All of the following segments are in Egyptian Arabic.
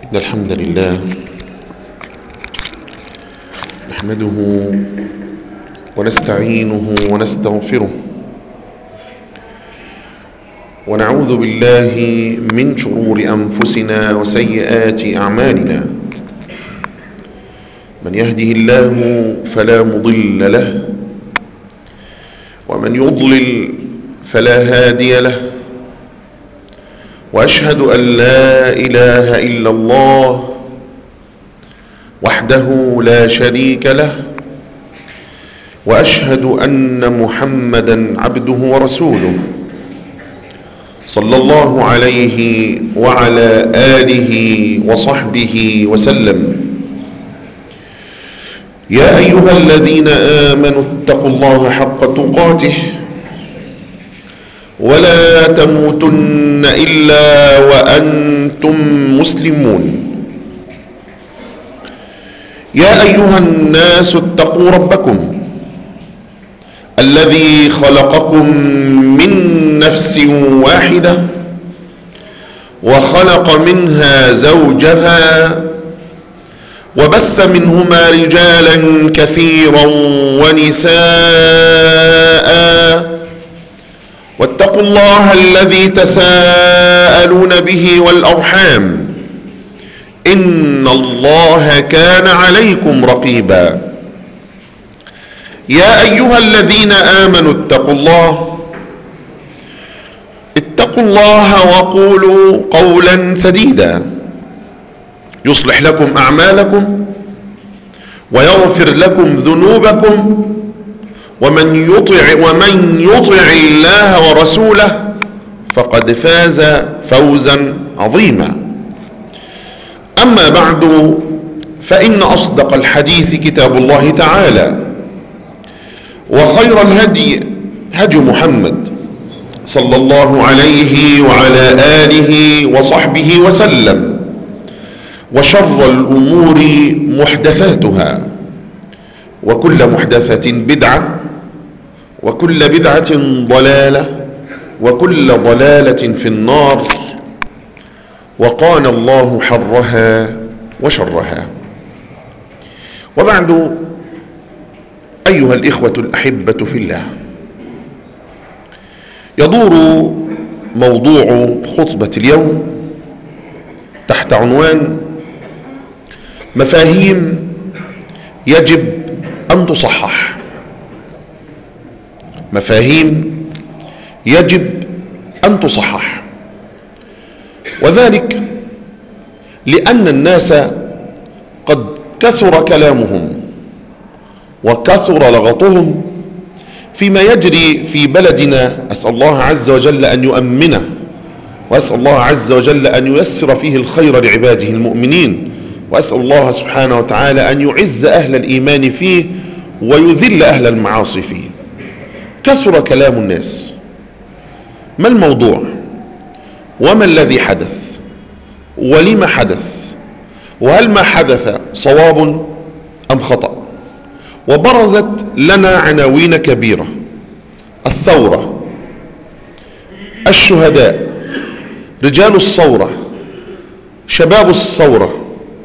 إن الحمد لله نحمده ونستعينه ونستغفره ونعوذ بالله من شرور أنفسنا وسيئات أعمالنا من يهده الله فلا مضل له ومن يضلل فلا هادي له واشهد ان لا اله الا الله وحده لا شريك له واشهد ان محمدا عبده ورسوله صلى الله عليه وعلى اله وصحبه وسلم يا ايها الذين امنوا اتقوا الله حق تقاته ولا تموتن الا وانتم مسلمون يا ايها الناس اتقوا ربكم الذي خلقكم من نفس واحده وخلق منها زوجها وبث منهما رجالا كثيرا ونساء واتقوا الله الذي تساءلون به والارحام ان الله كان عليكم رقيبا يا ايها الذين امنوا اتقوا الله اتقوا الله وقولوا قولا سديدا يصلح لكم اعمالكم ويغفر لكم ذنوبكم ومن يطع ومن يطع الله ورسوله فقد فاز فوزا عظيما اما بعد فان اصدق الحديث كتاب الله تعالى وخير الهدي هدي محمد صلى الله عليه وعلى اله وصحبه وسلم وشر الامور محدثاتها وكل محدثه بدعه وكل بدعة ضلالة وكل ضلالة في النار وقال الله حرها وشرها وبعد أيها الإخوة الأحبة في الله يدور موضوع خطبة اليوم تحت عنوان مفاهيم يجب أن تصحح مفاهيم يجب ان تصحح وذلك لان الناس قد كثر كلامهم وكثر لغطهم فيما يجري في بلدنا اسال الله عز وجل ان يؤمنه واسال الله عز وجل ان ييسر فيه الخير لعباده المؤمنين واسال الله سبحانه وتعالى ان يعز اهل الايمان فيه ويذل اهل المعاصي فيه كثر كلام الناس ما الموضوع وما الذي حدث ولم حدث وهل ما حدث صواب ام خطا وبرزت لنا عناوين كبيره الثوره الشهداء رجال الثوره شباب الثوره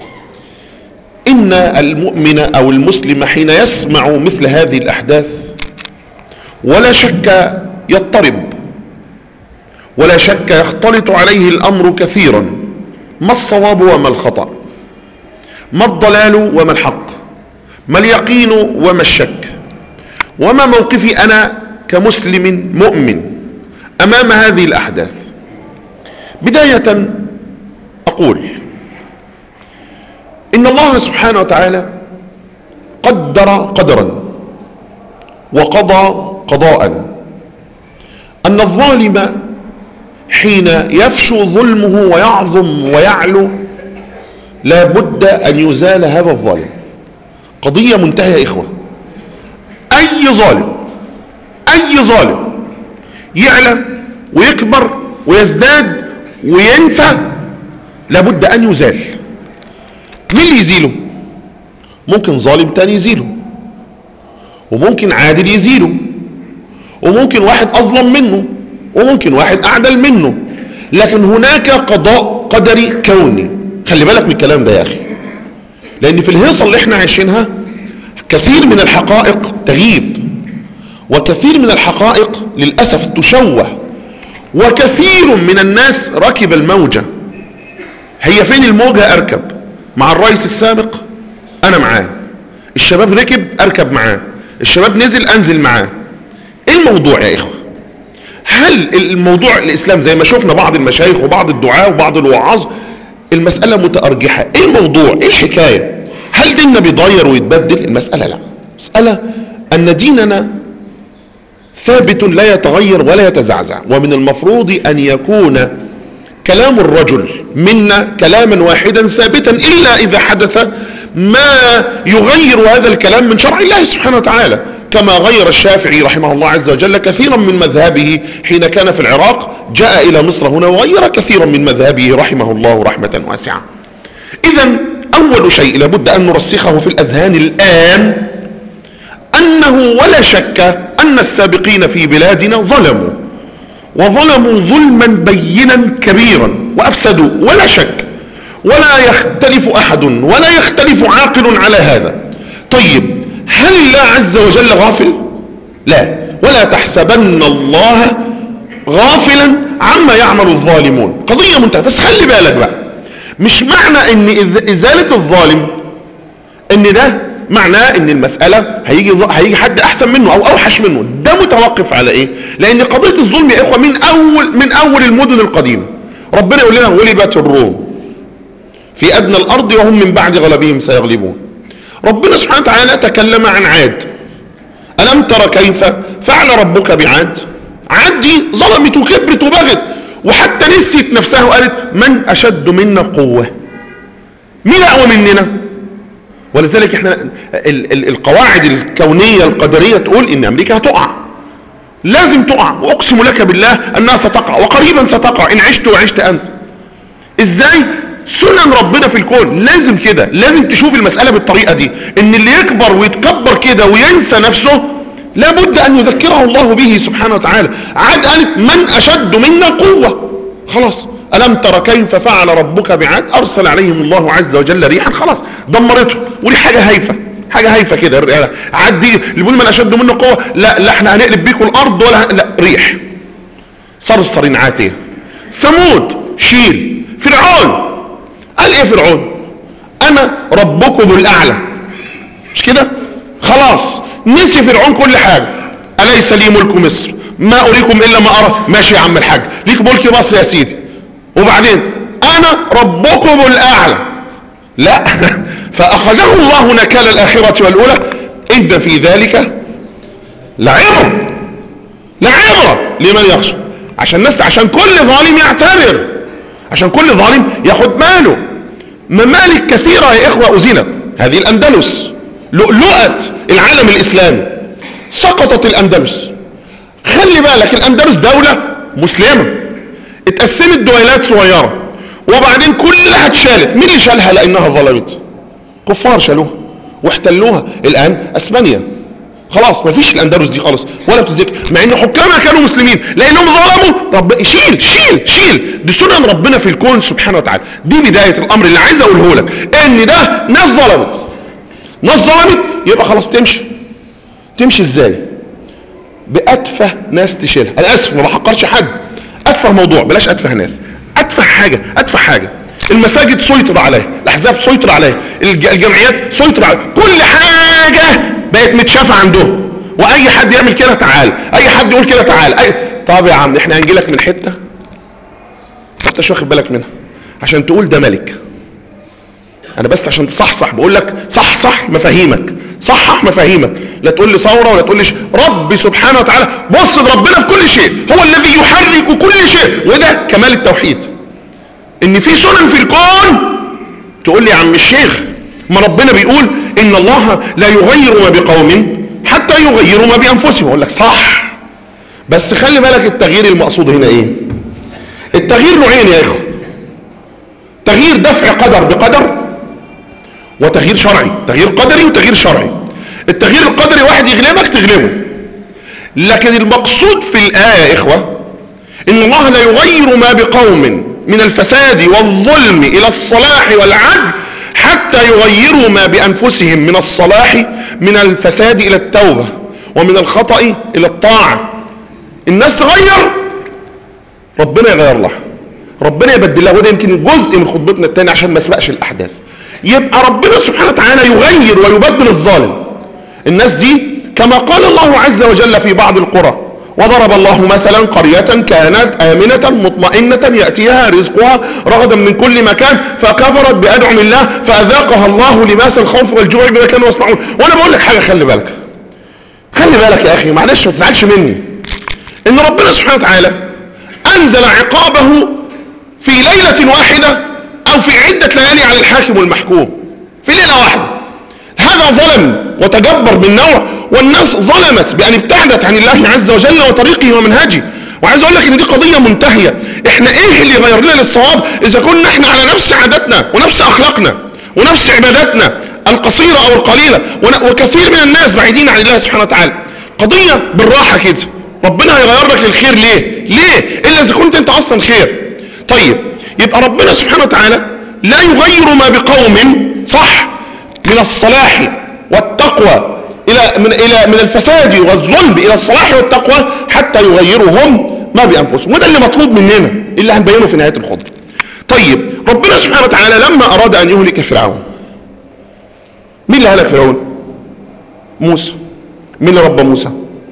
ان المؤمن او المسلم حين يسمع مثل هذه الاحداث ولا شك يضطرب ولا شك يختلط عليه الامر كثيرا ما الصواب وما الخطا ما الضلال وما الحق ما اليقين وما الشك وما موقفي انا كمسلم مؤمن امام هذه الاحداث بدايه اقول ان الله سبحانه وتعالى قدر قدرا وقضى قضاء ان الظالم حين يفشو ظلمه ويعظم ويعلو لا بد ان يزال هذا الظالم قضية منتهية يا اخوة اي ظالم اي ظالم يعلى ويكبر ويزداد وينسى لابد ان يزال مين اللي يزيله ممكن ظالم تاني يزيله وممكن عادل يزيله وممكن واحد اظلم منه وممكن واحد اعدل منه لكن هناك قضاء قدري كوني خلي بالك من الكلام ده يا اخي لان في الهيصة اللي احنا عايشينها كثير من الحقائق تغيب وكثير من الحقائق للأسف تشوه وكثير من الناس ركب الموجة هي فين الموجة اركب مع الرئيس السابق انا معاه الشباب ركب اركب معاه الشباب نزل انزل معاه ايه الموضوع يا اخوة هل الموضوع الاسلام زي ما شفنا بعض المشايخ وبعض الدعاة وبعض الوعاظ المسألة متأرجحة ايه الموضوع ايه الحكاية هل ديننا بيتغير ويتبدل المسألة لا مسألة ان ديننا ثابت لا يتغير ولا يتزعزع ومن المفروض ان يكون كلام الرجل منا كلاما واحدا ثابتا الا اذا حدث ما يغير هذا الكلام من شرع الله سبحانه وتعالى كما غير الشافعي رحمه الله عز وجل كثيرا من مذهبه حين كان في العراق جاء الى مصر هنا وغير كثيرا من مذهبه رحمه الله رحمة واسعة اذا اول شيء لابد ان نرسخه في الاذهان الان انه ولا شك ان السابقين في بلادنا ظلموا وظلموا ظلما بينا كبيرا وافسدوا ولا شك ولا يختلف احد ولا يختلف عاقل على هذا طيب هل الله عز وجل غافل لا ولا تحسبن الله غافلا عما يعمل الظالمون قضية منتهى بس خلي بالك بقى مش معنى ان ازالة الظالم ان ده معناه ان المسألة هيجي, هيجي حد احسن منه او اوحش منه ده متوقف على ايه لان قضية الظلم يا اخوة من اول من اول المدن القديمة ربنا يقول لنا غلبت الروم في ادنى الارض وهم من بعد غلبهم سيغلبون ربنا سبحانه وتعالى تكلم عن عاد ألم تر كيف فعل ربك بعاد عاد دي ظلمت وكبرت وبغت وحتى نسيت نفسها وقالت من أشد منا قوة مين أقوى مننا ولذلك احنا ال ال القواعد الكونية القدرية تقول ان امريكا هتقع لازم تقع واقسم لك بالله انها ستقع وقريبا ستقع ان عشت وعشت انت ازاي سنن ربنا في الكون لازم كده لازم تشوف المسألة بالطريقة دي ان اللي يكبر ويتكبر كده وينسى نفسه لابد ان يذكره الله به سبحانه وتعالى عاد قالت من اشد منا قوة خلاص ألم تر كيف فعل ربك بعاد أرسل عليهم الله عز وجل ريحا خلاص دمرته ودي حاجة هايفة حاجة هايفة كده عاد دي اللي بيقول من أشد منه قوة لا لا احنا هنقلب بيكم الأرض ولا لا ريح صرصر عاتيه ثمود شيل فرعون قال ايه فرعون انا ربكم الاعلى مش كده خلاص نسي فرعون كل حاجة اليس لي ملك مصر ما اريكم الا ما ارى ماشي يا عم الحاج ليك ملك مصر يا سيدي وبعدين انا ربكم الاعلى لا فاخذه الله نكال الاخرة والاولى ان في ذلك لعبر لعبرة لمن يخشى عشان الناس عشان كل ظالم يعتبر عشان كل ظالم ياخد ماله ممالك كثيرة يا اخوة ازيلت هذه الاندلس لؤلؤة العالم الاسلامي سقطت الاندلس خلي بالك الاندلس دولة مسلمة اتقسمت دويلات صغيرة وبعدين كلها اتشالت مين اللي شالها لانها ظلمت كفار شالوها واحتلوها الان اسبانيا خلاص مفيش الاندلس دي خالص ولا بتذكر مع ان حكامها كانوا مسلمين لانهم ظلموا طب شيل شيل شيل دي سنن ربنا في الكون سبحانه وتعالى دي بداية الامر اللي عايز اقوله لك ان ده ناس ظلمت ناس ظلمت يبقى خلاص تمشي تمشي ازاي باتفه ناس تشيلها انا اسف ما بحقرش حد اتفه موضوع بلاش اتفه ناس اتفه حاجة اتفه حاجة المساجد سيطر عليها الاحزاب سيطر عليها الجمعيات سيطر عليها كل حاجة بقت متشافة عندهم واي حد يعمل كده تعال اي حد يقول كده تعال أي... طب يا عم احنا هنجي لك من حتة انت مش واخد بالك منها عشان تقول ده ملك انا بس عشان تصحصح بقول لك صح صح مفاهيمك صحح مفاهيمك لا تقول لي ثوره ولا تقول لي ش... رب سبحانه وتعالى بص ربنا في كل شيء هو الذي يحرك كل شيء وده كمال التوحيد ان في سنن في الكون تقول لي يا عم الشيخ ما ربنا بيقول ان الله لا يغير ما بقوم حتى يغيروا ما بانفسهم اقول لك صح بس خلي بالك التغيير المقصود هنا ايه التغيير نوعين يا اخوه تغيير دفع قدر بقدر وتغيير شرعي تغيير قدري وتغيير شرعي التغيير القدري واحد يغلبك تغلبه لكن المقصود في الآية يا إخوة إن الله لا يغير ما بقوم من الفساد والظلم الى الصلاح والعدل حتى يغيروا ما بانفسهم من الصلاح من الفساد الى التوبة ومن الخطأ الى الطاعة الناس تغير ربنا يغير لها ربنا يبدل لها وده يمكن جزء من خطبتنا التاني عشان ما اسبقش الاحداث يبقى ربنا سبحانه وتعالى يغير ويبدل الظالم الناس دي كما قال الله عز وجل في بعض القرى وضرب الله مثلا قرية كانت آمنة مطمئنة يأتيها رزقها رغدا من كل مكان فكفرت بأنعم الله فأذاقها الله لباس الخوف والجوع بما كانوا يصنعون وأنا بقول لك حاجة خلي بالك خلي بالك يا أخي معلش ما تزعلش مني إن ربنا سبحانه وتعالى أنزل عقابه في ليلة واحدة أو في عدة ليالي على الحاكم والمحكوم في ليلة واحدة هذا ظلم وتجبر من نوع والناس ظلمت بأن ابتعدت عن الله عز وجل وطريقه ومنهجه وعايز اقول لك ان دي قضية منتهية احنا ايه اللي يغير لنا للصواب اذا كنا احنا على نفس عاداتنا ونفس اخلاقنا ونفس عباداتنا القصيرة او القليلة وكثير من الناس بعيدين عن الله سبحانه وتعالى قضية بالراحة كده ربنا هيغير لك للخير ليه ليه الا اذا كنت انت اصلا خير طيب يبقى ربنا سبحانه وتعالى لا يغير ما بقوم صح من الصلاح والتقوى الى من الى من الفساد والظلم الى الصلاح والتقوى حتى يغيروا هم ما بانفسهم وده اللي مطلوب مننا اللي هنبينه في نهايه الخطبه طيب ربنا سبحانه وتعالى لما اراد ان يهلك فرعون مين اللي هلك فرعون موسى مين اللي ربى موسى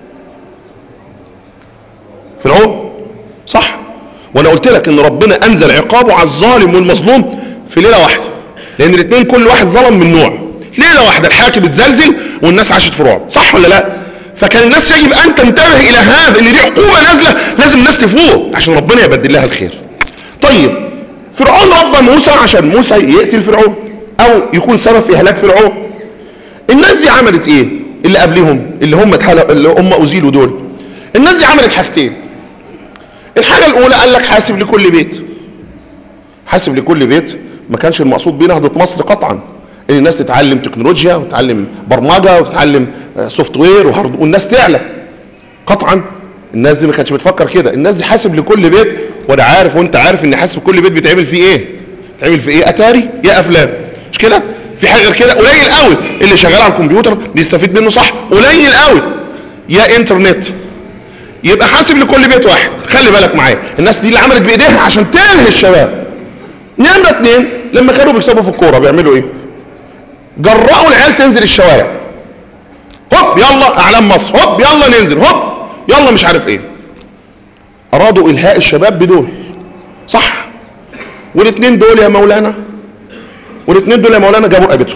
فرعون صح وانا قلت لك ان ربنا انزل عقابه على الظالم والمظلوم في ليله واحده لان الاثنين كل واحد ظلم من نوع ليله واحده الحاكم اتزلزل والناس عاشت في رعب صح ولا لا فكان الناس يجب ان تنتبه الى هذا ان دي عقوبه نازله لازم الناس تفوق عشان ربنا يبدل لها الخير طيب فرعون ربى موسى عشان موسى يقتل فرعون او يكون سبب في هلاك فرعون الناس دي عملت ايه اللي قبلهم اللي هم اتحلق اللي هم ازيلوا دول الناس دي عملت حاجتين الحاجة الاولى قال لك حاسب لكل بيت حاسب لكل بيت ما كانش المقصود بيه نهضة مصر قطعا ان الناس تتعلم تكنولوجيا وتتعلم برمجة وتتعلم سوفت وير وهارد والناس تعلى قطعا الناس دي ما كانتش بتفكر كده الناس دي حاسب لكل بيت وانا عارف وانت عارف ان حاسب كل بيت بيتعمل فيه ايه بيتعمل فيه ايه اتاري يا افلام مش كده في حاجه غير كده قليل قوي اللي شغال على الكمبيوتر بيستفيد منه صح قليل قوي يا انترنت يبقى حاسب لكل بيت واحد خلي بالك معايا الناس دي اللي عملت بايديها عشان تلهي الشباب نمرة اتنين لما كانوا بيكسبوا في الكوره بيعملوا ايه جرأوا العيال تنزل الشوارع هوب يلا اعلام مصر هوب يلا ننزل هوب يلا مش عارف ايه ارادوا الهاء الشباب بدول صح والاثنين دول يا مولانا والاثنين دول يا مولانا جابوا رقبتهم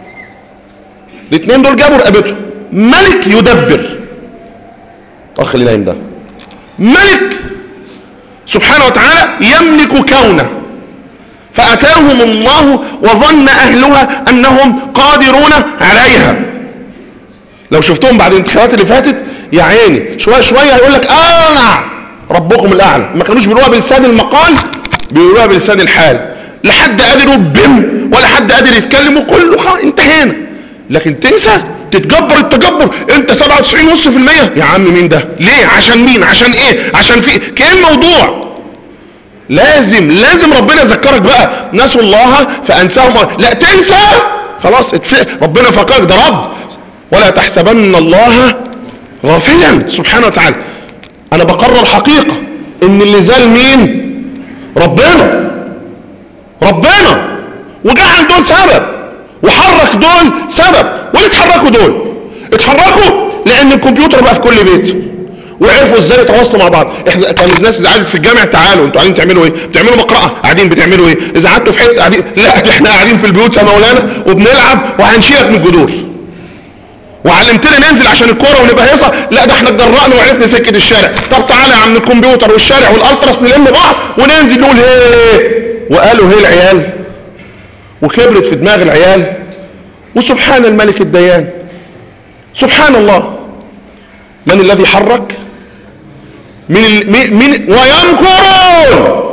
الاثنين دول جابوا رقبتهم ملك يدبر اخ اللي نايم ده ملك سبحانه وتعالى يملك كونه فاتاهم الله وظن اهلها انهم قادرون عليها لو شفتهم بعد الانتخابات اللي فاتت يا عيني شويه شويه هيقول لك انا ربكم الاعلى ما كانوش بيقولوها بلسان المقال بيقولوها بلسان الحال لا حد قادر يقول بم ولا حد قادر يتكلم وكله خلاص انتهينا لكن تنسى تتجبر التجبر انت 97 نص في المية يا عم مين ده ليه عشان مين عشان ايه عشان في كايه الموضوع لازم لازم ربنا يذكرك بقى نسوا الله فانساهم لا تنسى خلاص اتفق ربنا فكرك ده رب ولا تحسبن الله غافلا سبحانه وتعالى انا بقرر حقيقة ان اللي زال مين ربنا ربنا وجعل دول سبب وحرك دول سبب وليه اتحركوا دول اتحركوا لان الكمبيوتر بقى في كل بيت وعرفوا ازاي يتواصلوا مع بعض احنا كان الناس اللي قاعده في الجامع تعالوا انتوا قاعدين تعملوا ايه بتعملوا مقرأة قاعدين بتعملوا ايه اذا قعدتوا في حته قاعدين لا احنا قاعدين في البيوت يا مولانا وبنلعب وهنشيلك من الجذور وعلمتنا ننزل عشان الكوره ونبقى هيصه لا ده احنا اتجرأنا وعرفنا سكه الشارع طب تعالى يا عم الكمبيوتر والشارع والالتراس نلم بعض وننزل نقول هيه وقالوا هيه العيال وكبرت في دماغ العيال وسبحان الملك الديان سبحان الله من الذي حرك من ال... من... من ويمكرون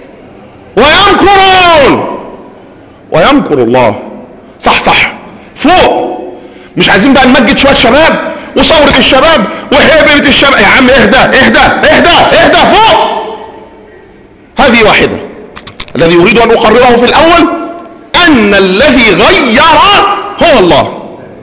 ويمكرون ويمكر الله صح صح فوق مش عايزين بقى نمجد شويه شباب وثوره الشباب وهيبه الشباب يا عم اهدى اهدى اهدى اهدى فوق هذه واحده الذي أريد أن أقرره في الأول أن الذي غير هو الله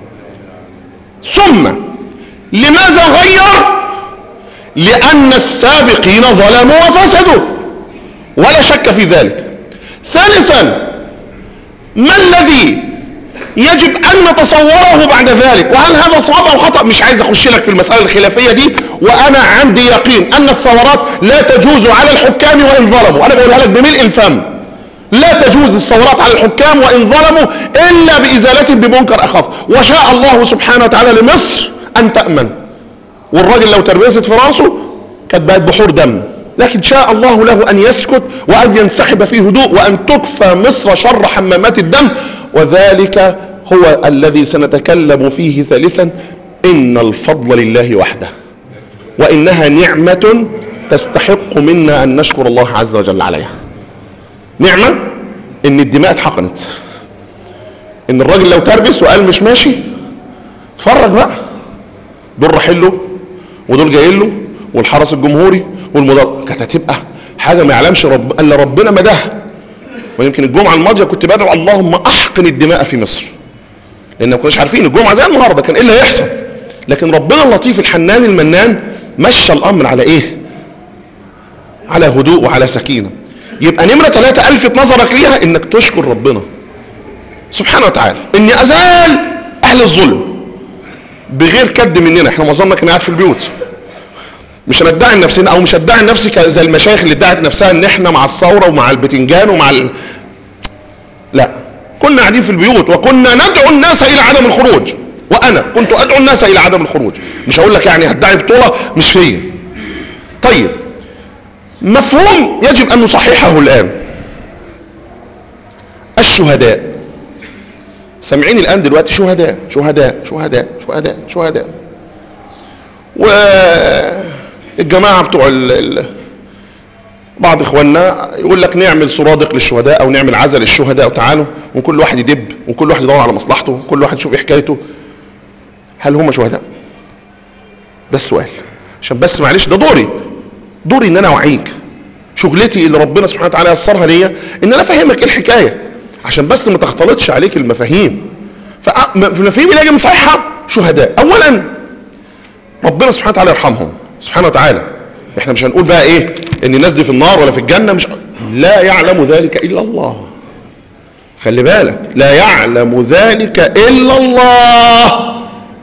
ثم لماذا غير لأن السابقين ظلموا وفسدوا ولا شك في ذلك ثالثا ما الذي يجب ان نتصوره بعد ذلك وهل هذا صواب او خطأ مش عايز اخش لك في المسألة الخلافية دي وانا عندي يقين ان الثورات لا تجوز على الحكام وان ظلموا انا بقولها لك بملء الفم لا تجوز الثورات على الحكام وان ظلموا الا بازالتهم بمنكر اخف وشاء الله سبحانه وتعالى لمصر ان تأمن والراجل لو تربيست في راسه كانت بقت بحور دم لكن شاء الله له ان يسكت وان ينسحب في هدوء وان تكفى مصر شر حمامات الدم وذلك هو الذي سنتكلم فيه ثالثا ان الفضل لله وحده وانها نعمة تستحق منا ان نشكر الله عز وجل عليها نعمة ان الدماء اتحقنت ان الراجل لو تربس وقال مش ماشي اتفرج بقى دول رايحين له ودول جايين له والحرس الجمهوري والمدرب كانت هتبقى حاجه ما يعلمش رب الا ربنا مداها ويمكن الجمعه الماضيه كنت بدعو اللهم احقن الدماء في مصر لان ما كناش عارفين الجمعه زي النهارده كان ايه اللي هيحصل لكن ربنا اللطيف الحنان المنان مشى الامر على ايه على هدوء وعلى سكينه يبقى نمره ثلاثة الفت نظرك ليها انك تشكر ربنا سبحانه وتعالى اني ازال اهل الظلم بغير كد مننا احنا معظمنا كان قاعد في البيوت مش هندعي نفسنا او مش هدعي نفسي زي المشايخ اللي ادعت نفسها ان احنا مع الثوره ومع البتنجان ومع ال... لا كنا قاعدين في البيوت وكنا ندعو الناس الى عدم الخروج وانا كنت ادعو الناس الى عدم الخروج مش هقول لك يعني هدعي بطوله مش فيا طيب مفهوم يجب ان نصححه الان الشهداء سامعين الان دلوقتي شهداء شهداء شهداء شهداء شهداء والجماعة بتوع ال... ال... بعض اخواننا يقول لك نعمل سرادق للشهداء او نعمل عزل للشهداء وتعالوا وكل واحد يدب وكل واحد يدور على مصلحته وكل واحد يشوف ايه حكايته هل هم شهداء ده السؤال عشان بس معلش ده دوري دوري ان انا اوعيك شغلتي اللي ربنا سبحانه وتعالى يسرها ليا ان انا افهمك ايه الحكايه عشان بس ما تختلطش عليك المفاهيم فالمفاهيم اللي اجي مصححها شهداء اولا ربنا سبحانه وتعالى يرحمهم سبحانه وتعالى احنا مش هنقول بقى ايه ان الناس دي في النار ولا في الجنة مش لا يعلم ذلك الا الله خلي بالك لا يعلم ذلك الا الله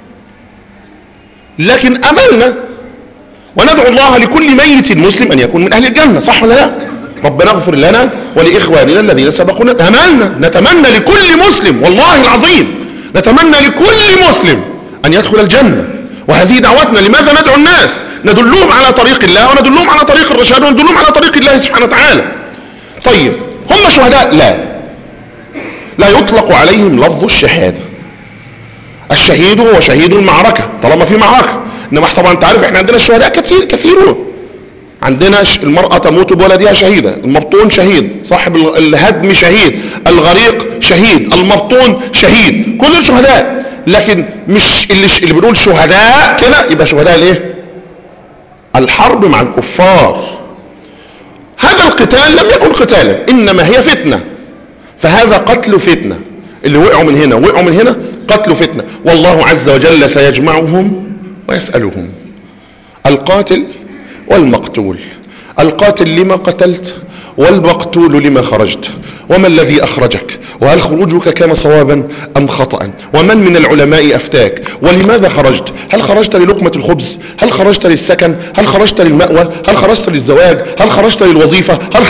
لكن املنا وندعو الله لكل ميت مسلم ان يكون من اهل الجنة صح ولا لا ربنا اغفر لنا ولاخواننا الذين سبقونا املنا نتمنى لكل مسلم والله العظيم نتمنى لكل مسلم ان يدخل الجنة وهذه دعوتنا لماذا ندعو الناس ندلهم على طريق الله وندلهم على طريق الرشاد وندلهم على طريق الله سبحانه وتعالى طيب هم شهداء لا لا يطلق عليهم لفظ الشهادة الشهيد هو شهيد المعركة طالما في معركة انما طبعا انت عارف احنا عندنا الشهداء كثير كثيرون عندنا المرأة تموت بولدها شهيدة المبطون شهيد صاحب الهدم شهيد الغريق شهيد المبطون شهيد كل الشهداء لكن مش اللي, اللي بنقول شهداء كده يبقى شهداء الايه الحرب مع الكفار هذا القتال لم يكن قتالا انما هي فتنة فهذا قتل فتنة اللي وقعوا من هنا وقعوا من هنا قتل فتنة والله عز وجل سيجمعهم ويسألهم القاتل والمقتول القاتل لما قتلت والمقتول لما خرجت وما الذي أخرجك وهل خروجك كان صوابا أم خطأ ومن من العلماء أفتاك ولماذا خرجت هل خرجت للقمة الخبز هل خرجت للسكن هل خرجت للمأوى هل خرجت للزواج هل خرجت للوظيفة هل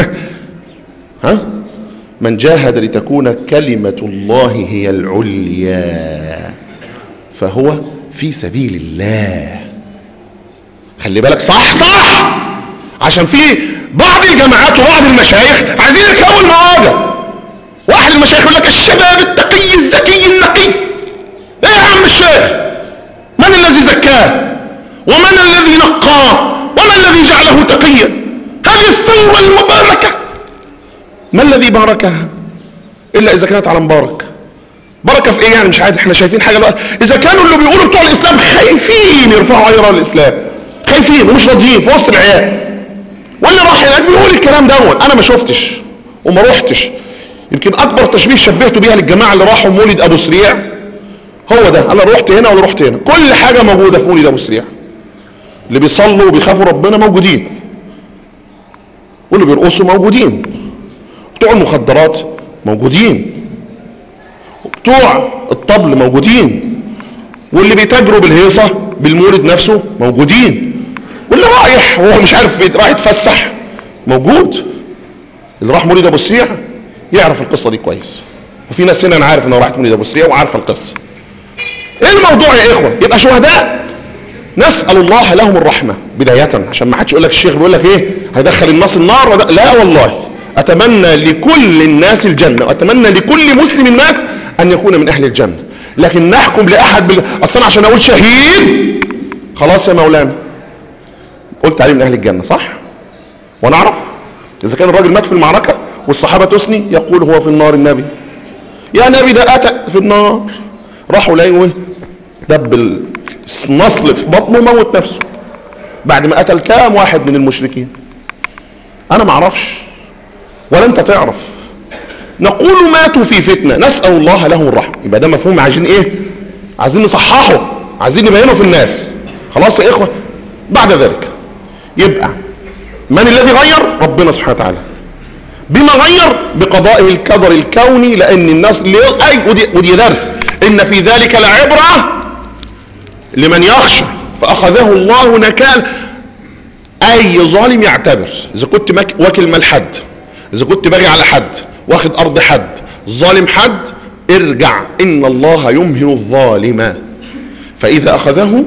ها من جاهد لتكون كلمة الله هي العليا فهو في سبيل الله خلي بالك صح صح عشان في بعض الجماعات وبعض المشايخ عايزين يركبوا المواجع واحد المشايخ يقول لك الشباب التقي الذكي النقي ايه يا عم الشيخ من الذي زكاه ومن الذي نقاه ومن الذي جعله تقيا هذه الثورة المباركة ما الذي باركها الا اذا كانت على مبارك بركة في ايه يعني مش عارف احنا شايفين حاجة بقى اذا كانوا اللي بيقولوا بتوع الاسلام خايفين يرفعوا عيران الاسلام خايفين ومش راضيين في وسط العيال واللي راح هناك بيقول الكلام دوت انا ما شفتش وما رحتش يمكن اكبر تشبيه شبهته بيها للجماعه اللي راحوا مولد ابو سريع هو ده انا رحت هنا ولا رحت هنا كل حاجه موجوده في مولد ابو سريع اللي بيصلوا وبيخافوا ربنا موجودين واللي بيرقصوا موجودين بتوع المخدرات موجودين بتوع الطبل موجودين واللي بيتاجروا بالهيصه بالمولد نفسه موجودين واللي رايح وهو مش عارف رايح يتفسح موجود اللي راح مولد ابو سريع يعرف القصه دي كويس وفي ناس هنا انا عارف انها راحت مولد ابو سريع وعارفه القصه ايه الموضوع يا اخوه يبقى شهداء نسال الله لهم الرحمه بدايه عشان ما حدش يقول لك الشيخ بيقول لك ايه هيدخل الناس النار وده. لا والله اتمنى لكل الناس الجنه واتمنى لكل مسلم مات ان يكون من اهل الجنه لكن نحكم لاحد بال... اصلا عشان اقول شهيد خلاص يا مولانا قلت عليه من اهل الجنه صح وانا اعرف اذا كان الراجل مات في المعركه والصحابه تثني يقول هو في النار النبي يا نبي ده اتى في النار راحوا لقوا دب النصل في بطنه موت نفسه بعد ما قتل كام واحد من المشركين انا ما اعرفش ولا انت تعرف نقول ماتوا في فتنه نسال الله لهم الرحمه يبقى ده مفهوم عايزين ايه عايزين نصححه عايزين نبينه في الناس خلاص يا اخوه بعد ذلك يبقى من الذي غير ربنا سبحانه وتعالى بما غير بقضائه القدر الكوني لان الناس اللي اي ودي, ودي درس ان في ذلك لعبره لمن يخشى فاخذه الله نكال اي ظالم يعتبر اذا كنت واكل مال حد اذا كنت باغي على حد واخد ارض حد ظالم حد ارجع ان الله يمهل الظالم فاذا اخذه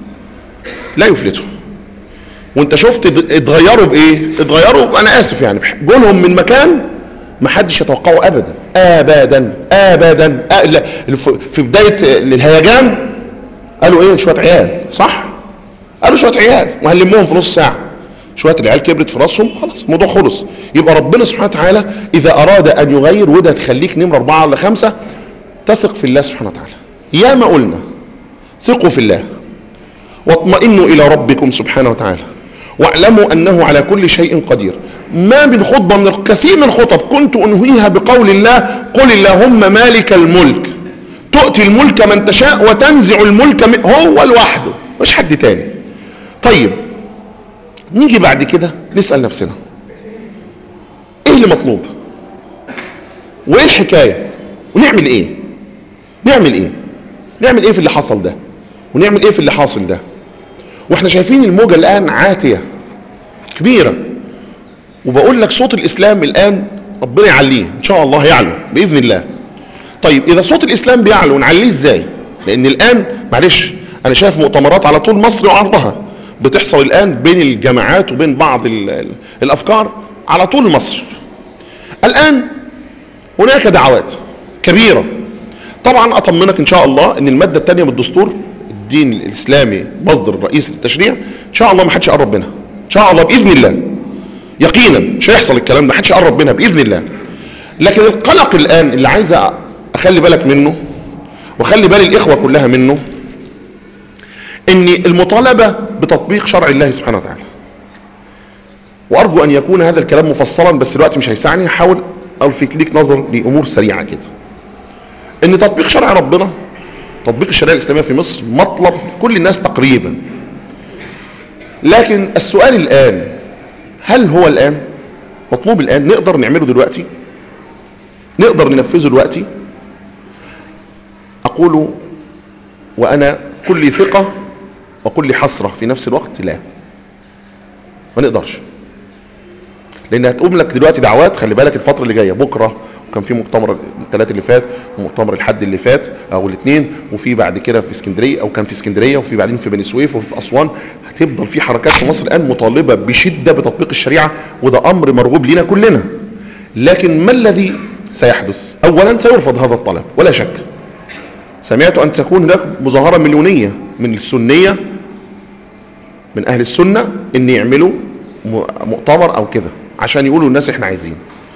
لا يفلته وانت شفت اتغيروا بايه اتغيروا انا اسف يعني جولهم من مكان ما حدش يتوقعه ابدا ابدا ابدا أ... في بدايه الهيجان قالوا ايه شويه عيال صح قالوا شويه عيال وهنلمهم في نص ساعه شويه العيال كبرت في راسهم خلاص الموضوع خلص يبقى ربنا سبحانه وتعالى اذا اراد ان يغير وده تخليك نمره اربعه ولا خمسه تثق في الله سبحانه وتعالى يا ما قلنا ثقوا في الله واطمئنوا الى ربكم سبحانه وتعالى واعلموا انه على كل شيء قدير ما من خطبه من الكثير من الخطب كنت انهيها بقول الله قل اللهم مالك الملك تؤتي الملك من تشاء وتنزع الملك من هو لوحده مش حد تاني طيب نيجي بعد كده نسال نفسنا ايه اللي مطلوب وايه الحكايه ونعمل ايه نعمل ايه نعمل ايه في اللي حصل ده ونعمل ايه في اللي حاصل ده واحنا شايفين الموجة الان عاتية كبيرة وبقول لك صوت الاسلام الان ربنا يعليه ان شاء الله يعلو باذن الله طيب اذا صوت الاسلام بيعلو نعليه ازاي لان الان معلش انا شايف مؤتمرات على طول مصر وعرضها بتحصل الان بين الجماعات وبين بعض ال ال الافكار على طول مصر الان هناك دعوات كبيرة طبعا اطمنك ان شاء الله ان المادة الثانية من الدستور الدين الاسلامي مصدر رئيس للتشريع ان شاء الله ما حدش يقرب منها ان شاء الله باذن الله يقينا مش هيحصل الكلام ده حدش يقرب منها باذن الله لكن القلق الان اللي عايز اخلي بالك منه وخلي بال الاخوه كلها منه ان المطالبه بتطبيق شرع الله سبحانه وتعالى وارجو ان يكون هذا الكلام مفصلا بس الوقت مش هيسعني هحاول الفت ليك نظر لامور سريعه كده ان تطبيق شرع ربنا تطبيق الشريعه الاسلاميه في مصر مطلب كل الناس تقريبا لكن السؤال الان هل هو الان مطلوب الان نقدر نعمله دلوقتي نقدر ننفذه دلوقتي اقول وانا كل ثقة وكل حسرة في نفس الوقت لا ما نقدرش لان هتقوم لك دلوقتي دعوات خلي بالك الفترة اللي جاية بكرة وكان في مؤتمر الثلاث اللي فات ومؤتمر الحد اللي فات او الاثنين وفي بعد كده في اسكندريه او كان في اسكندريه وفي بعدين في بني سويف وفي اسوان هتفضل في حركات في مصر الان مطالبه بشده بتطبيق الشريعه وده امر مرغوب لنا كلنا لكن ما الذي سيحدث اولا سيرفض هذا الطلب ولا شك سمعت ان تكون هناك مظاهره مليونيه من السنيه من اهل السنه ان يعملوا مؤتمر او كده عشان يقولوا للناس احنا عايزين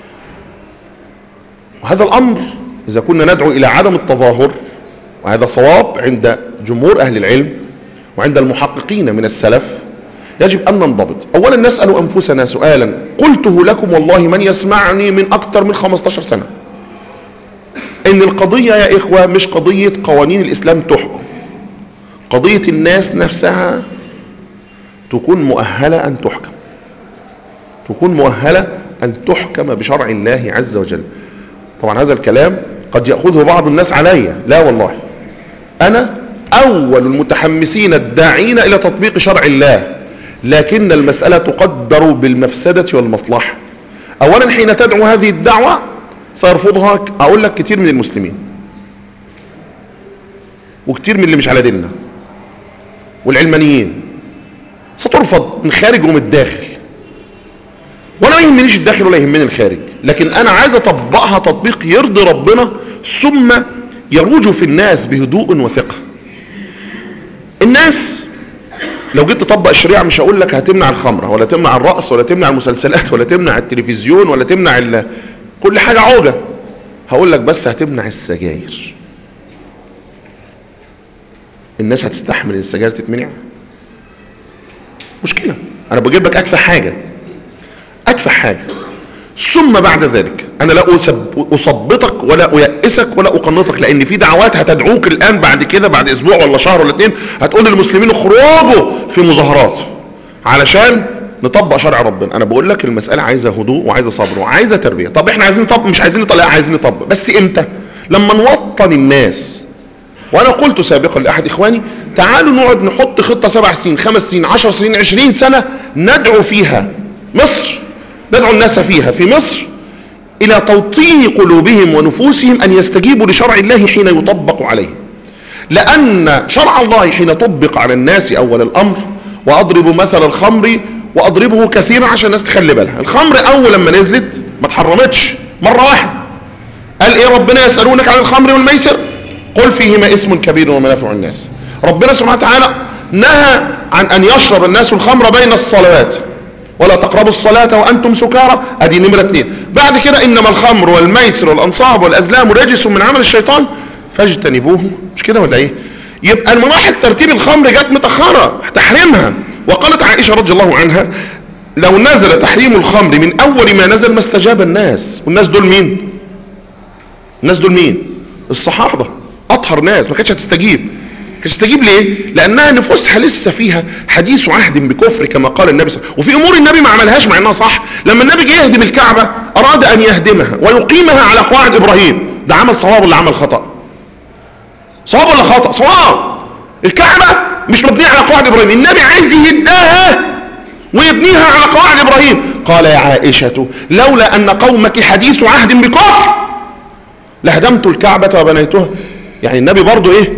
وهذا الامر اذا كنا ندعو الى عدم التظاهر وهذا صواب عند جمهور اهل العلم وعند المحققين من السلف يجب ان ننضبط اولا نسأل انفسنا سؤالا قلته لكم والله من يسمعني من اكثر من 15 سنة ان القضية يا اخوة مش قضية قوانين الاسلام تحكم قضية الناس نفسها تكون مؤهلة ان تحكم تكون مؤهلة ان تحكم بشرع الله عز وجل طبعا هذا الكلام قد يأخذه بعض الناس علي لا والله انا اول المتحمسين الداعين الى تطبيق شرع الله لكن المسألة تقدر بالمفسدة والمصلحة اولا حين تدعو هذه الدعوة سيرفضها اقول لك كتير من المسلمين وكتير من اللي مش على ديننا والعلمانيين سترفض من خارج ومن الداخل وانا ما يهمنيش الداخل ولا يهمني الخارج لكن انا عايز اطبقها تطبيق يرضي ربنا ثم يروج في الناس بهدوء وثقة الناس لو جيت تطبق الشريعة مش هقول لك هتمنع الخمرة ولا تمنع الرقص ولا تمنع المسلسلات ولا تمنع التلفزيون ولا تمنع ال... كل حاجة عوجة هقول لك بس هتمنع السجاير الناس هتستحمل السجاير تتمنع مشكلة انا بجيب لك اكفى حاجة اكفى حاجة ثم بعد ذلك انا لا اثبطك ولا ايأسك ولا اقنطك لان في دعوات هتدعوك الان بعد كده بعد اسبوع ولا شهر ولا اتنين هتقول للمسلمين اخرجوا في مظاهرات علشان نطبق شرع ربنا انا بقول لك المسألة عايزة هدوء وعايزة صبر وعايزة تربية طب احنا عايزين نطبق مش عايزين نطلع عايزين نطبق بس امتى لما نوطن الناس وانا قلت سابقا لاحد اخواني تعالوا نقعد نحط خطة سبع سنين خمس سنين عشر سنين عشرين سنة ندعو فيها مصر ندعو الناس فيها في مصر الى توطين قلوبهم ونفوسهم ان يستجيبوا لشرع الله حين يطبق عليه لان شرع الله حين طبق على الناس اول الامر واضرب مثل الخمر واضربه كثيرا عشان الناس تخلي بالها الخمر اول لما نزلت ما اتحرمتش مرة واحدة قال ايه ربنا يسألونك عن الخمر والميسر قل فيهما اسم كبير ومنافع الناس ربنا سبحانه وتعالى نهى عن ان يشرب الناس الخمر بين الصلوات ولا تقربوا الصلاة وانتم سكارى ادي نمرة اتنين بعد كده انما الخمر والميسر والانصاب والازلام رجس من عمل الشيطان فاجتنبوه مش كده ولا ايه يبقى المراحل ترتيب الخمر جت متأخرة تحريمها وقالت عائشة رضي الله عنها لو نزل تحريم الخمر من اول ما نزل ما استجاب الناس والناس دول مين الناس دول مين الصحابة اطهر ناس ما كانتش هتستجيب تستجيب ليه لانها نفوسها لسه فيها حديث عهد بكفر كما قال النبي صلى الله عليه وسلم وفي امور النبي ما عملهاش مع انها صح لما النبي جه يهدم الكعبة اراد ان يهدمها ويقيمها على قواعد ابراهيم ده عمل صواب ولا عمل خطأ صواب ولا خطأ صواب الكعبة مش مبنية على قواعد ابراهيم النبي عايز يهدها ويبنيها على قواعد ابراهيم قال يا عائشة لولا ان قومك حديث عهد بكفر لهدمت الكعبة وبنيتها يعني النبي برضو ايه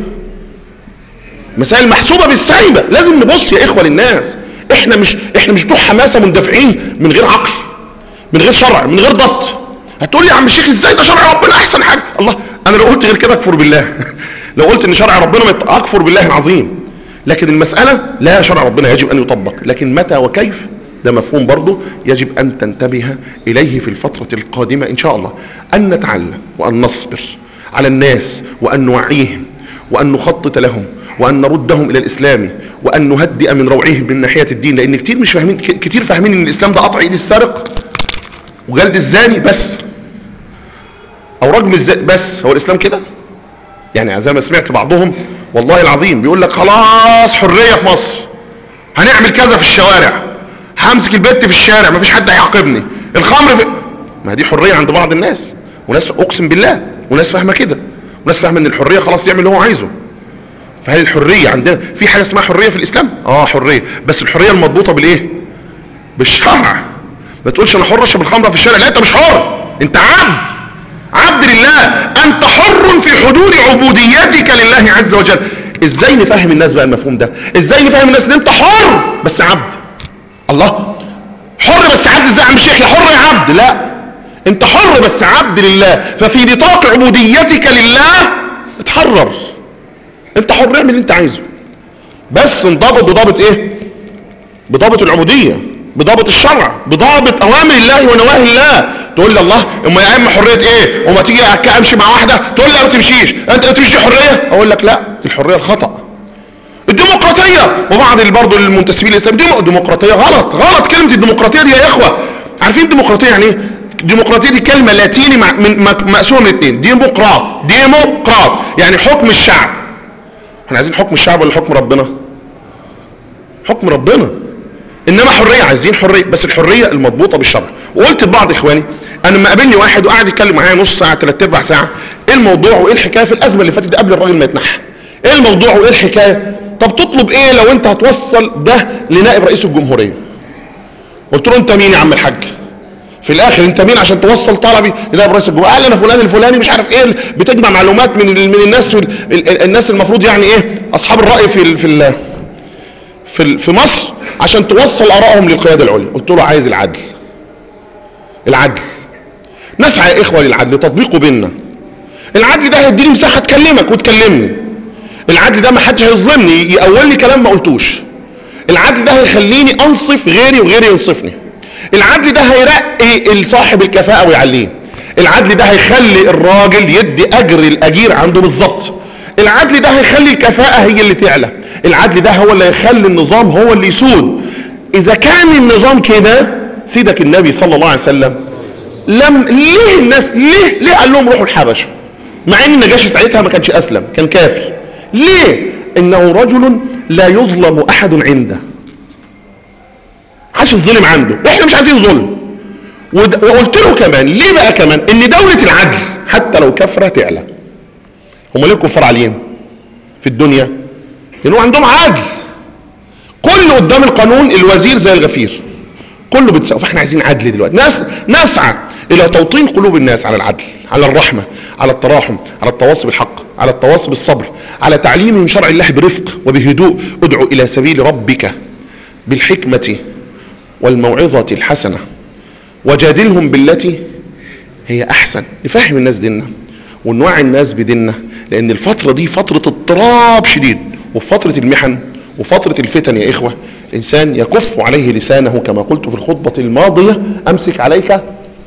مسائل محسوبة بالسايبة لازم نبص يا اخوة للناس احنا مش احنا مش بتوع حماسة مندفعين من غير عقل من غير شرع من غير ضبط هتقول لي يا عم الشيخ ازاي ده شرع ربنا احسن حاجة الله انا لو قلت غير كده اكفر بالله لو قلت ان شرع ربنا اكفر بالله العظيم لكن المسألة لا شرع ربنا يجب ان يطبق لكن متى وكيف ده مفهوم برضه يجب ان تنتبه اليه في الفترة القادمة ان شاء الله ان نتعلم وان نصبر على الناس وان نوعيهم وان نخطط لهم وان نردهم الى الاسلام وان نهدئ من روعهم من ناحية الدين لان كتير مش فاهمين كتير فاهمين ان الاسلام ده قطع ايد السارق وجلد الزاني بس او رجم الزاني بس هو الاسلام كده يعني زي ما سمعت بعضهم والله العظيم بيقول لك خلاص حرية في مصر هنعمل كذا في الشوارع همسك البت في الشارع مفيش حد هيعاقبني الخمر في... ما دي حرية عند بعض الناس وناس اقسم بالله وناس فاهمة كده وناس فاهمة ان الحرية خلاص يعمل اللي هو عايزه فهل الحرية عندنا في حاجة اسمها حرية في الاسلام اه حرية بس الحرية المضبوطة بالايه بالشرع ما تقولش انا حر اشرب الخمره في الشارع لا انت مش حر انت عبد عبد لله انت حر في حدود عبوديتك لله عز وجل ازاي نفهم الناس بقى المفهوم ده ازاي نفهم الناس ان انت حر بس عبد الله حر بس عبد ازاي يا عم الشيخ يا حر يا عبد لا انت حر بس عبد لله ففي نطاق عبوديتك لله اتحرر انت حر اعمل اللي انت عايزه بس انضبط بضابط ايه بضابط العبودية بضابط الشرع بضابط اوامر الله ونواهي الله تقول لي الله اما يا اما حرية ايه وما تيجي امشي مع واحدة تقول لي ما تمشيش انت تمشي حرية اقول لك لا الحرية الخطأ الديمقراطية وبعض برضه المنتسبين للإسلام ديمو- ديمقراطية غلط غلط كلمة الديمقراطية دي يا إخوة عارفين الديمقراطية يعني إيه؟ الديمقراطية دي كلمة لاتيني مع- من م- مقسومة من اتنين ديمقراط ديمقراط يعني حكم الشعب احنا عايزين حكم الشعب ولا حكم ربنا حكم ربنا انما حريه عايزين حريه بس الحريه المضبوطه بالشرع وقلت لبعض اخواني انا لما قابلني واحد وقعد يتكلم معايا نص ساعه ثلاث ارباع ساعه ايه الموضوع وايه الحكايه في الازمه اللي فاتت دي قبل الراجل ما يتنحى ايه الموضوع وايه الحكايه طب تطلب ايه لو انت هتوصل ده لنائب رئيس الجمهوريه قلت له انت مين يا عم الحاج في الاخر انت مين عشان توصل طلبي لنائب رئيس الجمهوريه قال انا فلان الفلاني مش عارف ايه بتجمع معلومات من ال- من الناس ال- ال- الناس المفروض يعني ايه اصحاب الراي في ال- في ال- في ال- في مصر عشان توصل ارائهم للقياده العليا قلت له عايز العدل العدل نسعى يا اخوه للعدل تطبيقه بيننا العدل ده هيديني مساحه اتكلمك وتكلمني العدل ده ما حدش هيظلمني يقول لي كلام ما قلتوش العدل ده هيخليني انصف غيري وغيري ينصفني العدل ده هيرقي صاحب الكفاءه ويعليه العدل ده هيخلي الراجل يدي اجر الاجير عنده بالظبط العدل ده هيخلي الكفاءه هي اللي تعلى العدل ده هو اللي هيخلي النظام هو اللي يسود اذا كان النظام كده سيدك النبي صلى الله عليه وسلم لم ليه الناس ليه ليه قال لهم روحوا الحبشه مع ان النجاشي ساعتها ما كانش اسلم كان كافر ليه انه رجل لا يظلم احد عنده عاش الظلم عنده احنا مش عايزين ظلم ود- وقلت له كمان ليه بقى كمان ان دولة العدل حتى لو كفرة تعلى هم ليه الكفار عاليين في الدنيا لانه عندهم عدل كل قدام القانون الوزير زي الغفير كله بتساوي فاحنا عايزين عدل دلوقتي ناس نسعى الى توطين قلوب الناس على العدل على الرحمه على التراحم على التواصي بالحق على التواصي بالصبر على تعليمهم شرع الله برفق وبهدوء ادعو الى سبيل ربك بالحكمه والموعظه الحسنه وجادلهم بالتي هي احسن نفهم الناس ديننا ونوعي الناس بديننا لان الفتره دي فتره اضطراب شديد وفي فتره المحن وفتره الفتن يا اخوه الانسان يكف عليه لسانه كما قلت في الخطبه الماضيه امسك عليك